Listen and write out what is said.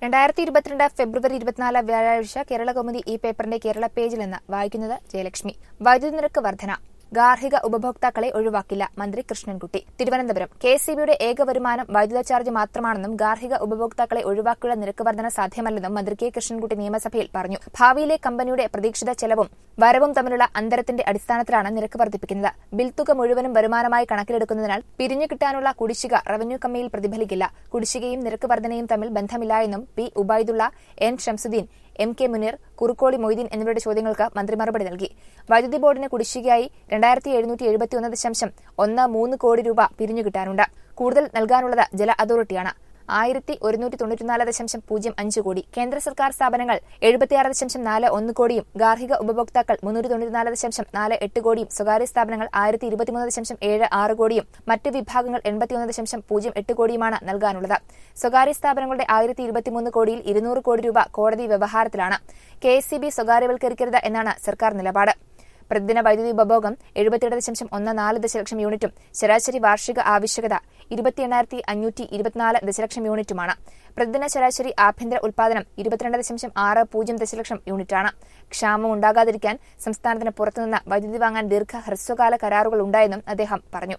രണ്ടായിരത്തി ഇരുപത്തിരണ്ട് ഫെബ്രുവരി ഇരുപത്തിനാല് വ്യാഴാഴ്ച കേരള കൗമുദി ഈ പേപ്പറിന്റെ കേരള പേജിൽ നിന്ന് വായിക്കുന്നത് ജയലക്ഷ്മി വൈദ്യുതി നിരക്ക് വർധന ഗാർഹിക ഉപഭോക്താക്കളെ ഒഴിവാക്കില്ല മന്ത്രി കൃഷ്ണൻകുട്ടി തിരുവനന്തപുരം കെ സി ബിയുടെ ഏക വരുമാനം വൈദ്യുത ചാർജ് മാത്രമാണെന്നും ഗാർഹിക ഉപഭോക്താക്കളെ ഒഴിവാക്കിയുള്ള നിരക്ക് വർധന സാധ്യമല്ലെന്നും മന്ത്രി കെ കൃഷ്ണൻകുട്ടി നിയമസഭയിൽ പറഞ്ഞു ഭാവിയിലെ കമ്പനിയുടെ പ്രതീക്ഷിത ചെലവും വരവും തമ്മിലുള്ള അന്തരത്തിന്റെ അടിസ്ഥാനത്തിലാണ് നിരക്ക് വർദ്ധിപ്പിക്കുന്നത് ബിൽ തുക മുഴുവനും വരുമാനമായി കണക്കിലെടുക്കുന്നതിനാൽ പിരിഞ്ഞു കിട്ടാനുള്ള കുടിശ്ശിക റവന്യൂ കമ്മിയിൽ പ്രതിഫലിക്കില്ല കുടിശ്ശികയും നിരക്ക് വർധനയും തമ്മിൽ ബന്ധമില്ല എന്നും P Ubaidulla N Shamsuddin M K Muneer Kurukkoli Moideen എന്നിവരുടെ ചോദ്യങ്ങൾക്ക് മന്ത്രി മറുപടി നൽകി വൈദ്യുതി ബോർഡിന് കുടിശ്ശികയായി രണ്ടായിരത്തി എഴുന്നൂറ്റി എഴുപത്തിയൊന്ന് ദശാംശം ഒന്ന് മൂന്ന് കോടി രൂപ പിരിഞ്ഞു കിട്ടാനുണ്ട് കൂടുതൽ നൽകാനുള്ളത് ജല അതോറിറ്റിയാണ് ആയിരത്തി ഒരുന്നൂറ്റി തൊണ്ണൂറ്റിനാല് ദശാംശം പൂജ്യം അഞ്ച് കോടി കേന്ദ്ര സർക്കാർ സ്ഥാപനങ്ങൾ എഴുപത്തിയാറ് ദശാംശം നാല് ഒന്ന് കോടിയും ഗാർഹിക ഉപഭോക്താക്കൾ മുന്നൂറ്റി തൊണ്ണൂറ്റിനാല് ദശാംശം നാല് എട്ട് കോടിയും സ്വകാര്യ സ്ഥാപനങ്ങൾ ആയിരത്തി ഇരുപത്തിമൂന്ന് ദശാംശം ഏഴ് ആറ് കോടിയും മറ്റ് വിഭാഗങ്ങൾ എൺപത്തിയൊന്ന് ദശാംശം പൂജ്യം എട്ട് കോടിയുമാണ് നൽകാനുള്ളത് സ്വകാര്യ സ്ഥാപനങ്ങളുടെ ആയിരത്തി ഇരുപത്തിമൂന്ന് കോടിയിൽ ഇരുന്നൂറ് കോടി രൂപ കോടതി വ്യവഹാരത്തിലാണ് കെ എസ് സി ബി സ്വകാര്യവൽക്കരിക്കരുത് എന്നാണ് സർക്കാർ നിലപാട് പ്രതിദിന വൈദ്യുതി ഉപഭോഗം എഴുപത്തിയെട്ട് ദശാംശം ഒന്ന് നാല് ദശലക്ഷം യൂണിറ്റും ശരാശരി വാർഷിക ആവശ്യകത ഇരുപത്തി എണ്ണായിരത്തി അഞ്ഞൂറ്റി ഇരുപത്തിനാല് ദശലക്ഷം യൂണിറ്റുമാണ് പ്രതിദിന ശരാശരി ആഭ്യന്തര ഉൽപാദനം ഇരുപത്തിരണ്ട് ദശാംശം ആറ് പൂജ്യം ദശലക്ഷം യൂണിറ്റാണ് ക്ഷാമം ഉണ്ടാകാതിരിക്കാൻ സംസ്ഥാനത്തിന് പുറത്തുനിന്ന് വൈദ്യുതി വാങ്ങാൻ ദീർഘ ഹ്രസ്വകാല കരാറുകൾ ഉണ്ടായെന്നും അദ്ദേഹം പറഞ്ഞു